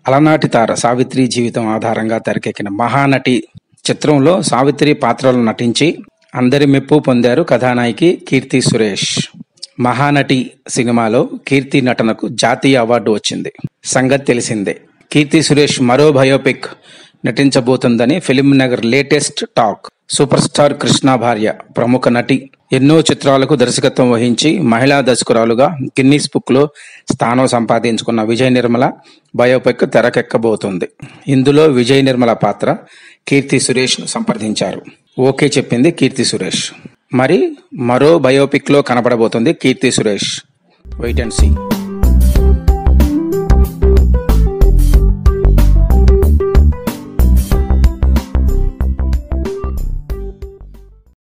అలనాటి తార సావిత్రి జీవితం ఆధారంగా తెరకెక్కిన మహానటి చిత్రంలో సావిత్రి పాత్రలో నటించి అందరి మెప్పు పొందారు కథానాయకి కీర్తి సురేష్ మహానటి సినిమాలో కీర్తి నటనకు జాతీయ అవార్డు వచ్చింది సంగతి తెలిసిందే కీర్తి సురేష్ మరో బయోపిక్ నటించబోతుందని film Nagar latest talk super star Krishna భార్య ప్రముఖ నటి ఎన్నో చిత్రాలకు దర్శకత్వం వహించి మహిళా దర్శకురాలుగా గిన్నీస్ బుక్ లో స్థానం సంపాదించుకున్న విజయ నిర్మల బయోపిక్ తెరకెక్కబోతుంది ఇందులో విజయ నిర్మల పాత్ర కీర్తి సురేష్ ను సంప్రదించారు ఓకే చెప్పింది కీర్తి సురేష్ మరి మరో బయోపిక్ లో కనబడబోతుంది Keerthy Suresh wait and see